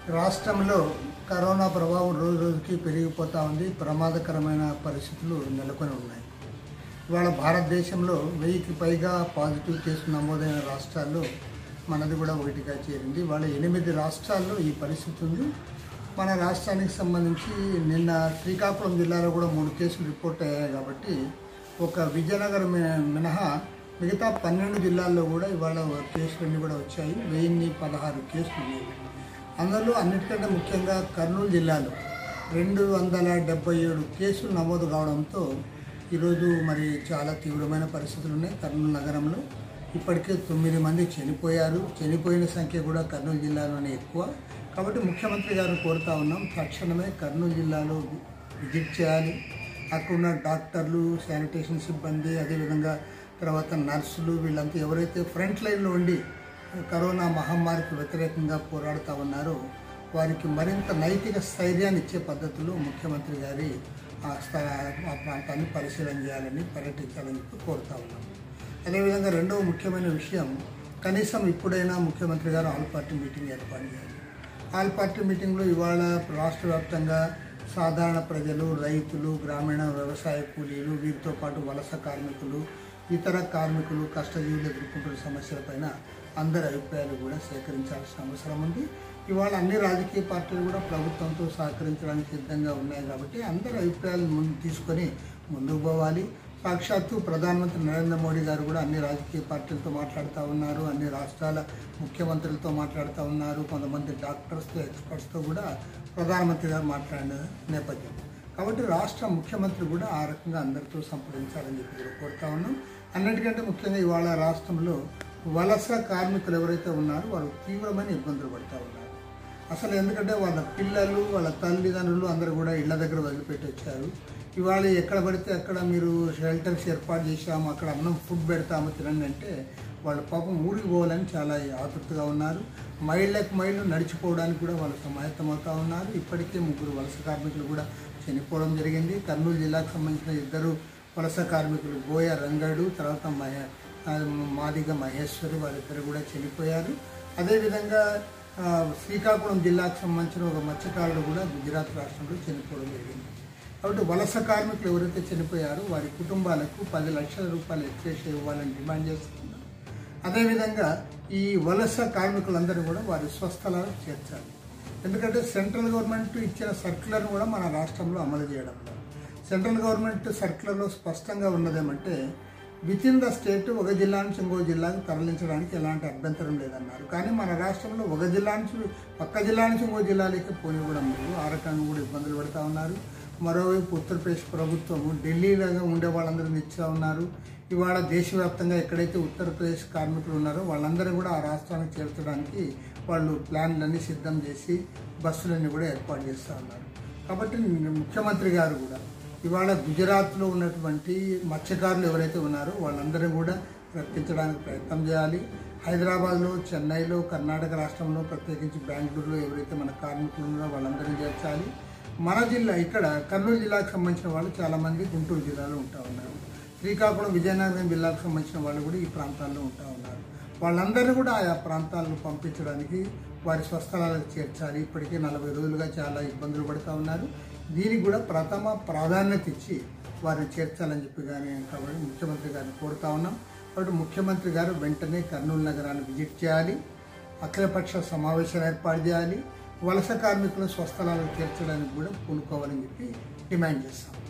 రాష్ట్రంలో కరోనా ప్రభావం రోజు రోజుకి పెరిగిపోతూ ఉంది ప్రమాదకరమైన పరిస్థితులు నెలకొని ఉన్నాయి ఇవాళ భారతదేశంలో వెయ్యికి పైగా పాజిటివ్ కేసులు నమోదైన రాష్ట్రాల్లో మనది కూడా ఒకటిగా చేరింది వాళ్ళ ఎనిమిది రాష్ట్రాల్లో ఈ పరిస్థితి ఉంది మన రాష్ట్రానికి సంబంధించి నిన్న శ్రీకాకుళం జిల్లాలో కూడా మూడు కేసులు రిపోర్ట్ అయ్యాయి కాబట్టి ఒక విజయనగరం మి- మినహా మిగతా పన్నెండు జిల్లాల్లో కూడా ఇవాళ కేసులన్నీ కూడా వచ్చాయి వెయ్యిన్ని పదహారు కేసులు ఉన్నాయి అందులో అన్నిటికంటే ముఖ్యంగా కర్నూలు జిల్లాలో రెండు వందల డెబ్బై ఏడు కేసులు నమోదు కావడంతో ఈరోజు మరి చాలా తీవ్రమైన పరిస్థితులు ఉన్నాయి కర్నూలు నగరంలో ఇప్పటికే తొమ్మిది మంది చనిపోయారు చనిపోయిన సంఖ్య కూడా కర్నూలు జిల్లాలోనే ఎక్కువ కాబట్టి ముఖ్యమంత్రి గారు కోరుతా ఉన్నాం తక్షణమే కర్నూలు జిల్లాలో విజిట్ చేయాలి అక్కడ ఉన్న డాక్టర్లు శానిటేషన్ సిబ్బంది అదేవిధంగా తర్వాత నర్సులు వీళ్ళంతా ఎవరైతే ఫ్రంట్ లైన్లో ఉండి కరోనా మహమ్మారికి వ్యతిరేకంగా పోరాడుతూ ఉన్నారో వారికి మరింత నైతిక స్థైర్యాన్ని ఇచ్చే పద్ధతిలో ముఖ్యమంత్రి గారి ఆ స్థ- ఆ ప్రాంతాన్ని పరిశీలన చేయాలని పర్యటించాలని చెప్పి కోరుతా ఉన్నాం అదేవిధంగా రెండవ ముఖ్యమైన విషయం కనీసం ఇప్పుడైనా ముఖ్యమంత్రి గారు ఆల్ పార్టీ మీటింగ్ ఏర్పాటు చేయాలి ఆల్ పార్టీ మీటింగ్లో ఇవాళ రాష్ట్ర వ్యాప్తంగా సాధారణ ప్రజలు రైతులు గ్రామీణ వ్యవసాయ కూలీలు వీరితో పాటు వలస కార్మికులు ఇతర కార్మికులు కష్టజీవులు ఎదుర్కొంటున్న సమస్యలపైన అందరి అభిప్రాయాలు కూడా సేకరించాల్సిన అవసరం ఉంది ఇవాళ అన్ని రాజకీయ పార్టీలు కూడా ప్రభుత్వంతో సహకరించడానికి సిద్ధంగా ఉన్నాయి కాబట్టి అందరి అభిప్రాయాలు ముందు తీసుకొని ముందుకు పోవాలి సాక్షాత్తు ప్రధానమంత్రి నరేంద్ర మోడీ గారు కూడా అన్ని రాజకీయ పార్టీలతో మాట్లాడుతూ ఉన్నారు అన్ని రాష్ట్రాల ముఖ్యమంత్రులతో మాట్లాడుతూ ఉన్నారు కొంతమంది డాక్టర్స్తో ఎక్స్పర్ట్స్తో కూడా ప్రధానమంత్రి గారు మాట్లాడిన నేపథ్యం కాబట్టి రాష్ట్ర ముఖ్యమంత్రి కూడా ఆ రకంగా అందరితో సంప్రదించాలని చెప్పి కూడా కోరుతా ఉన్నాం అన్నిటికంటే ముఖ్యంగా ఇవాళ రాష్ట్రంలో వలస కార్మికులు ఎవరైతే ఉన్నారో వారు తీవ్రమైన ఇబ్బందులు పడుతూ ఉన్నారు అసలు ఎందుకంటే వాళ్ళ పిల్లలు వాళ్ళ తల్లిదండ్రులు అందరూ కూడా ఇళ్ల దగ్గర వదిలిపెట్టి వచ్చారు ఇవాళ ఎక్కడ పడితే అక్కడ మీరు షెల్టర్స్ ఏర్పాటు చేశాము అక్కడ అన్నం ఫుడ్ పెడతాము తినండి అంటే వాళ్ళు పాపం ఊరికి పోవాలని చాలా ఆతృతగా ఉన్నారు మైళ్ళకి మైళ్ళు నడిచిపోవడానికి కూడా వాళ్ళు సమాయత్తమవుతా ఉన్నారు ఇప్పటికే ముగ్గురు వలస కార్మికులు కూడా చనిపోవడం జరిగింది కర్నూలు జిల్లాకు సంబంధించిన ఇద్దరు వలస కార్మికులు బోయ రంగడు తర్వాత మహ ఆ, మాదిగ మహేశ్వరి వాళ్ళిద్దరు కూడా చనిపోయారు అదేవిధంగా ఆ, శ్రీకాకుళం జిల్లాకు సంబంధించిన ఒక మత్స్యకారుడు కూడా గుజరాత్ రాష్ట్రంలో చనిపోవడం జరిగింది కాబట్టి వలస కార్మికులు ఎవరైతే చనిపోయారో వారి కుటుంబాలకు పది లక్షల రూపాయలు ఎక్స్చేసి ఇవ్వాలని డిమాండ్ చేస్తున్నారు అదేవిధంగా ఈ వలస కార్మికులందరూ కూడా వారి స్వస్థలాలకు చేర్చాలి ఎందుకంటే సెంట్రల్ గవర్నమెంట్ ఇచ్చిన సర్క్యులర్ను కూడా మన రాష్ట్రంలో అమలు చేయడం లేదు సెంట్రల్ గవర్నమెంట్ సర్క్యులర్లో స్పష్టంగా ఉన్నదేమంటే విత్ ఇన్ ద స్టేట్ ఒక జిల్లా నుంచి ఇంకో జిల్లాకు తరలించడానికి ఎలాంటి అభ్యంతరం లేదన్నారు కానీ మన రాష్ట్రంలో ఒక జిల్లా నుంచి పక్క జిల్లా నుంచి ఇంకో జిల్లాలకి పోనివ్వడం లేదు ఆ రకంగా కూడా ఇబ్బందులు పడుతూ ఉన్నారు మరోవైపు ఉత్తరప్రదేశ్ ప్రభుత్వం ఢిల్లీలో ఉండే వాళ్ళందరినీ ఇచ్చా ఉన్నారు ఇవాళ దేశవ్యాప్తంగా ఎక్కడైతే ఉత్తరప్రదేశ్ కార్మికులు ఉన్నారో వాళ్ళందరూ కూడా ఆ రాష్ట్రానికి చేర్చడానికి వాళ్ళు ప్లాన్లన్నీ సిద్ధం చేసి బస్సులన్నీ కూడా ఏర్పాటు చేస్తూ ఉన్నారు కాబట్టి ముఖ్యమంత్రి గారు కూడా ఇవాళ గుజరాత్లో ఉన్నటువంటి మత్స్యకారులు ఎవరైతే ఉన్నారో వాళ్ళందరూ కూడా రప్పించడానికి ప్రయత్నం చేయాలి హైదరాబాద్లో చెన్నైలో కర్ణాటక రాష్ట్రంలో ప్రత్యేకించి బెంగళూరులో ఎవరైతే మన కార్మికులు ఉన్నారో వాళ్ళందరినీ చేర్చాలి మన జిల్లా ఇక్కడ కర్నూలు జిల్లాకు సంబంధించిన వాళ్ళు చాలామంది గుంటూరు జిల్లాలో ఉంటా ఉన్నారు శ్రీకాకుళం విజయనగరం జిల్లాకు సంబంధించిన వాళ్ళు కూడా ఈ ప్రాంతాల్లో ఉంటా ఉన్నారు వాళ్ళందరినీ కూడా ఆయా ప్రాంతాలను పంపించడానికి వారి స్వస్థలాలకు చేర్చాలి ఇప్పటికే నలభై రోజులుగా చాలా ఇబ్బందులు పడుతూ ఉన్నారు దీనికి కూడా ప్రథమ ప్రాధాన్యత ఇచ్చి వారిని చేర్చాలని చెప్పి కానీ కాబట్టి ముఖ్యమంత్రి గారిని కోరుతా ఉన్నాం కాబట్టి ముఖ్యమంత్రి గారు వెంటనే కర్నూలు నగరాన్ని విజిట్ చేయాలి అఖిలపక్ష సమావేశాలు ఏర్పాటు చేయాలి వలస కార్మికుల స్వస్థలాలకు చేర్చడానికి కూడా పూనుకోవాలని చెప్పి డిమాండ్ చేస్తాం